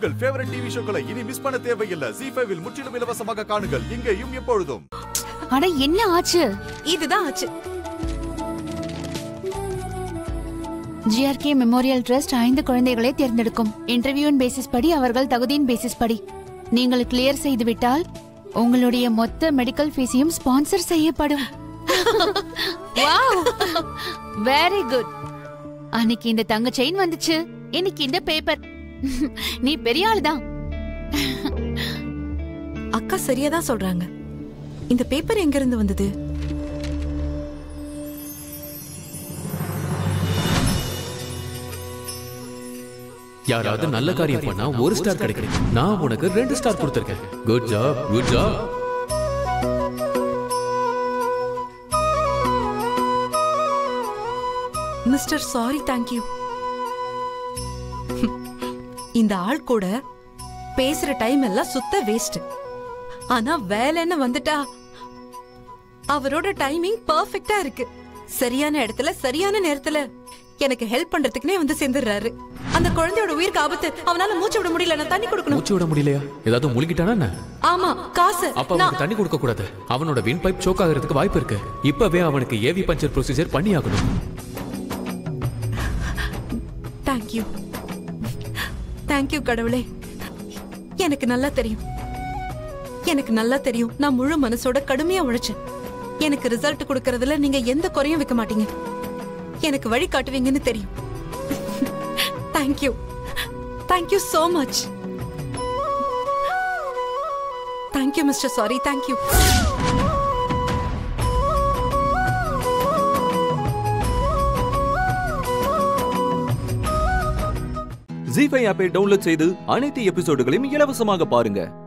உங்கள் favourite TV ஷோக்களை இனி miss பண்ண தேவையில்லை ஜி ஃபைவில் முற்றிலும் இலவசமாக காணுங்கள் இங்கேயும் எப்பொழுதும் அட என்ன ஆச்சு இதுதான் ஆச்சு ஜிஆர்கே மெமோரியல் ட்ரஸ்ட் ஐந்து குழந்தைகளை தேர்ந்தெடுக்கும் இன்டர்வியூன் பேசிஸ் படி அவர்கள் தகுதியின் பேசிஸ் படி நீங்கள் கிளியர் செய்துவிட்டால் உங்களுடைய மொத்த மெடிக்கல் ஃபீஸையும் ஸ்பான்சர் செய்யப்படும் வெரி குட் அன்னைக்கு இந்த தங்க செயின் வந்துச்சு இன்னைக்கு இந்த பேப்பர் நீ பெரிய ஆளுதான் அக்கா சரியா தான் சொல்றாங்க இந்த பேப்பர் எங்க இருந்து வந்தது யாராவது நல்ல காரியம் பண்ணா ஒரு ஸ்டார் கிடைக்கும் நான் உனக்கு ரெண்டு ஸ்டார் கொடுத்திருக்கேன் good job good job mister sorry thank you இந்த ஆள் கூட பேசுற டைம் எல்லாம் சுத்த வேஸ்ட் ஆனா வேலைன்னு வந்துட்டா அவரோட டைமிங் பர்ஃபெக்ட்டா இருக்கு சரியான இடத்துல சரியான நேரத்துல எனக்கு ஹெல்ப் பண்றதுக்குனே வந்து சேர்ந்துடுறாரு அந்த குழந்தையோட உயிருக்கு ஆபத்து அவனால மூச்சு விட முடியல நான் தண்ணி கொடுக்கணும் மூச்சு விட முடியலையா ஏதாவது முழுகிட்டானா என்ன ஆமா காசு அப்ப அவனுக்கு தண்ணி கொடுக்க கூடாது அவனோட வின் பைப் சோக் ஆகிறதுக்கு வாய்ப்பு இருக்கு இப்பவே அவனுக்கு ஏவி பஞ்சர் ப்ரொசீஜர் பண்ணி ஆகணும் தேங்க்யூ தேங்க்யூ கடவுளே எனக்கு நல்லா தெரியும் எனக்கு நல்லா தெரியும் நான் முழு மனசோட கடுமையா உழைச்சேன் எனக்கு ரிசல்ட் கொடுக்கறதுல நீங்க எந்த குறையும் வைக்க மாட்டீங்க எனக்கு வழி காட்டுவீங்கன்னு தெரியும் thank you thank you so much thank you mister sorry thank you Zee five ஆப்பை டவுன்லோட் செய்து அனைத்து எபிசோடுகளையும் இலவசமாக பாருங்க